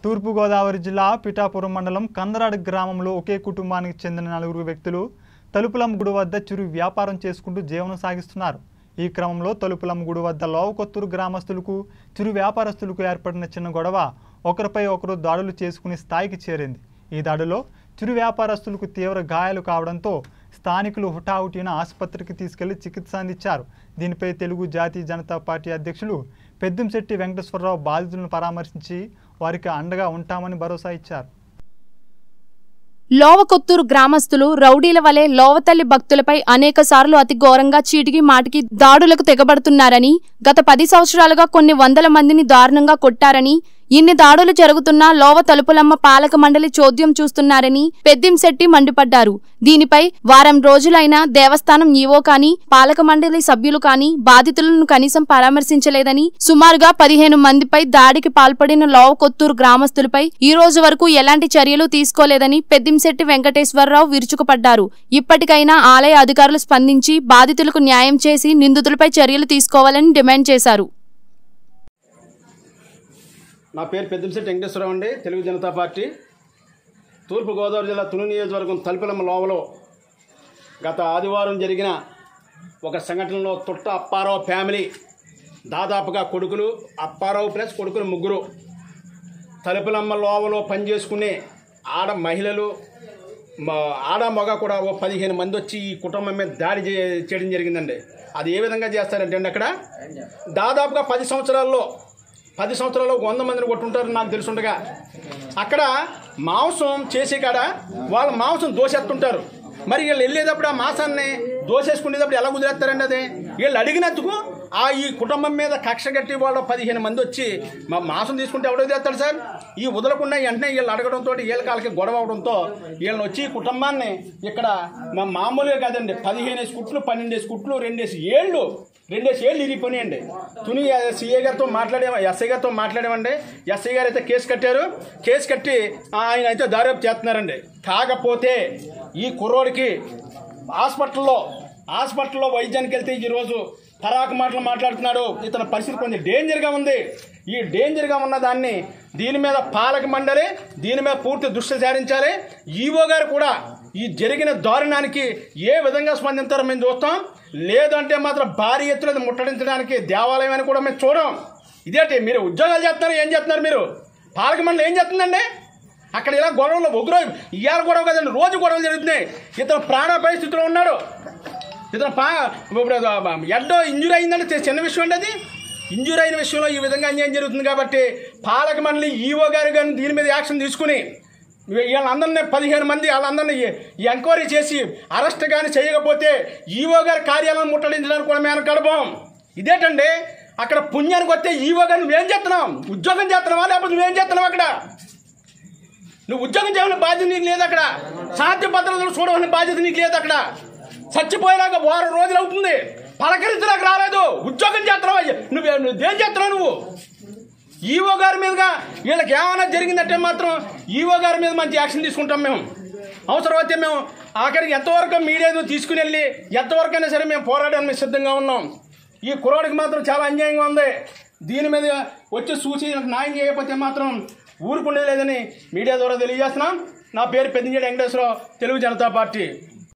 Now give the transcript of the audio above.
తూర్పుగోదావరి జిల్లా పిఠాపురం మండలం కందరాడు గ్రామంలో ఒకే కుటుంబానికి చెందిన నలుగురు వ్యక్తులు తలుపులమ్మ గుడి వద్ద చిరు వ్యాపారం చేసుకుంటూ జీవనం సాగిస్తున్నారు ఈ క్రమంలో తలుపులమ్మ గుడి వద్ద లోవకొత్తూరు గ్రామస్తులకు చిరు వ్యాపారస్తులకు ఏర్పడిన చిన్న గొడవ ఒకరిపై ఒకరు దాడులు చేసుకునే స్థాయికి చేరింది ఈ దాడిలో చిరు వ్యాపారస్తులకు తీవ్ర గాయాలు కావడంతో స్థానికులు హుటాహుటిన ఆసుపత్రికి తీసుకెళ్లి చికిత్స అందించారు దీనిపై తెలుగు జాతీయ జనతా పార్టీ అధ్యక్షులు పెద్దంశెట్టి వెంకటేశ్వరరావు బాధితులను పరామర్శించి వారికి అండగా ఉంటామని భరోసా ఇచ్చారు లోవకొత్తూరు గ్రామస్తులు రౌడీల వలె లోవతల్లి భక్తులపై అనేక సార్లు అతి ఘోరంగా చీటికి మాటికి దాడులకు తెగబడుతున్నారని గత పది సంవత్సరాలుగా కొన్ని వందల మందిని దారుణంగా కొట్టారని ఇన్ని దాడులు జరుగుతున్నా లోవ తలుపులమ్మ పాలక మండలి చోద్యం చూస్తున్నారని పెద్దింశెట్టి మండిపడ్డారు దీనిపై వారం రోజులైనా దేవస్థానం ఈవో కాని పాలక మండలి సభ్యులు కాని బాధితులను కనీసం పరామర్శించలేదని సుమారుగా పదిహేను మందిపై దాడికి పాల్పడిన లోవ కొత్తూరు గ్రామస్తులపై ఈ రోజు వరకు ఎలాంటి చర్యలు తీసుకోలేదని పెద్దింశెట్టి వెంకటేశ్వరరావు విరుచుకుపడ్డారు ఇప్పటికైనా ఆలయ అధికారులు స్పందించి బాధితులకు న్యాయం చేసి నిందితులపై చర్యలు తీసుకోవాలని డిమాండ్ చేశారు నా పేరు పెద్దంశెట్టి వెంకటేశ్వరరావు అండి తెలుగు జనతా పార్టీ తూర్పుగోదావరి జిల్లా తుని నియోజకవర్గం తలుపులమ్మ లోవలో గత ఆదివారం జరిగిన ఒక సంఘటనలో తొట్ట అప్పారావు ఫ్యామిలీ దాదాపుగా కొడుకులు అప్పారావు ప్లస్ కొడుకులు ముగ్గురు తలుపులమ్మ లోవలో పనిచేసుకునే ఆడ మహిళలు మా ఆడ మగ కూడా ఓ పదిహేను మంది వచ్చి ఈ కుటుంబం మీద దాడి చే- చేయడం జరిగిందండి అది ఏ విధంగా చేస్తారంటే అండి అక్కడ దాదాపుగా పది సంవత్సరాల్లో పది సంవత్సరాల్లో వంద మందిని కొట్టుంటారు నాకు తెలుసుండగా అక్కడ మాంసం చేసే కాడ వాళ్ళ మాంసం దోసేస్తుంటారు మరి వీళ్ళు వెళ్ళేటప్పుడు ఆ మాంసాన్ని దోసేసుకునేటప్పుడు ఎలా కుదిరేస్తారండి అది వీళ్ళు అడిగినందుకు ఆ ఈ కుటుంబం మీద కక్ష కట్టి వాళ్ళు పదిహేను మంది వచ్చి మా మాంసం తీసుకుంటే ఎవడో చేస్తాడు సార్ ఈ వదలకుండా వెంటనే వీళ్ళు అడగడంతో వీళ్ళ కాళ్ళకి గొడవ అవడంతో వీళ్ళని వచ్చి ఈ కుటుంబాన్ని ఇక్కడ మా మామూలుగా కాదండి పదిహేను కుట్లు పన్నెండు కుట్లు రెండేసి ఏళ్ళు రెండేసి ఏళ్ళు ఇరిగిపోయినాయండి తుని సిఏ గారితో మాట్లాడే ఎస్ఐ గారితో మాట్లాడామండి ఎస్ఐ గారు అయితే కేసు కట్టారు కేసు కట్టి ఆయన అయితే దాదాపు చేస్తున్నారండి కాకపోతే ఈ కుర్రోడికి హాస్పిటల్లో హాస్పిటల్లో వైద్యానికి వెళ్తే ఈరోజు పరాకు మాటలు మాట్లాడుతున్నాడు ఇతని పరిస్థితి కొంచెం డేంజర్గా ఉంది ఈ డేంజర్గా ఉన్న దాన్ని దీని మీద పాలక మండలి దీని మీద పూర్తి దృష్టి సారించాలి ఈవో గారు కూడా ఈ జరిగిన దారుణానికి ఏ విధంగా స్పందిస్తారో మేము చూస్తాం లేదంటే మాత్రం భారీ ఎత్తున అది ముట్టడించడానికి దేవాలయం అని కూడా మేము చూడం ఇదేంటి మీరు ఉద్యోగాలు చేస్తున్నారు ఏం చేస్తున్నారు మీరు పాలక మండలి ఏం చేస్తుందండి అక్కడ ఇలా గొడవలు ఒకరో ఇవాళ గొడవ కదండి రోజు గొడవలు జరుగుతున్నాయి ఇతను ప్రాణాపాయ స్థితిలో ఉన్నాడు ఇతను పా ఇప్పుడు ఎడ్డో ఇంజురీ అయిందంటే చి- చిన్న విషయం అండి అది ఇంజురీ అయిన విషయంలో ఈ విధంగా అన్యాయం జరుగుతుంది కాబట్టి పాలక మండలి ఈఓ గారు కానీ దీని మీద యాక్షన్ తీసుకుని వీళ్ళందరినీ పదిహేను మంది వాళ్ళందరినీ ఈ ఎంక్వైరీ చేసి అరెస్ట్ కానీ చేయకపోతే ఈఓ గారి కార్యాలయం ముట్టడించడానికి కూడా మేము గడపం ఇదేంటండి అక్కడ పుణ్యానికి వస్తే ఈఓ గారు నువ్వేం చేస్తున్నావు ఉద్యోగం చేస్తున్నావా లేకపోతే నువ్వేం చేస్తున్నావు అక్కడ నువ్వు ఉద్యోగం చేయాలని బాధ్యత నీకు లేదు అక్కడ శాంతి భద్రతలు చూడవలసిన బాధ్యత నీకు లేదు అక్కడ చచ్చిపోయినాక వారం రోజులు అవుతుంది పలకరించడానికి రాలేదు ఉద్యోగం చేస్తున్నావా నువ్వు నువ్వేం చేస్తున్నావు నువ్వు ఈఓ గారి మీదుగా వీళ్ళకి ఏమైనా జరిగిందంటే మాత్రం ఈఓ గారి మీద మంచి యాక్షన్ తీసుకుంటాం మేము అవసరమైతే మేము ఆఖరికి ఎంతవరకు మీడియా తీసుకుని వెళ్ళి ఎంతవరకు అయినా సరే మేము పోరాడడానికి మేము సిద్ధంగా ఉన్నాం ఈ కుర్రాడికి మాత్రం చాలా అన్యాయంగా ఉంది దీని మీద వచ్చి చూసి న్యాయం చేయకపోతే మాత్రం ఊరుకుండేది లేదని మీడియా ద్వారా తెలియజేస్తున్నాం నా పేరు పెద్దింజేడి వెంకటేశ్వరరావు తెలుగు జనతా పార్టీ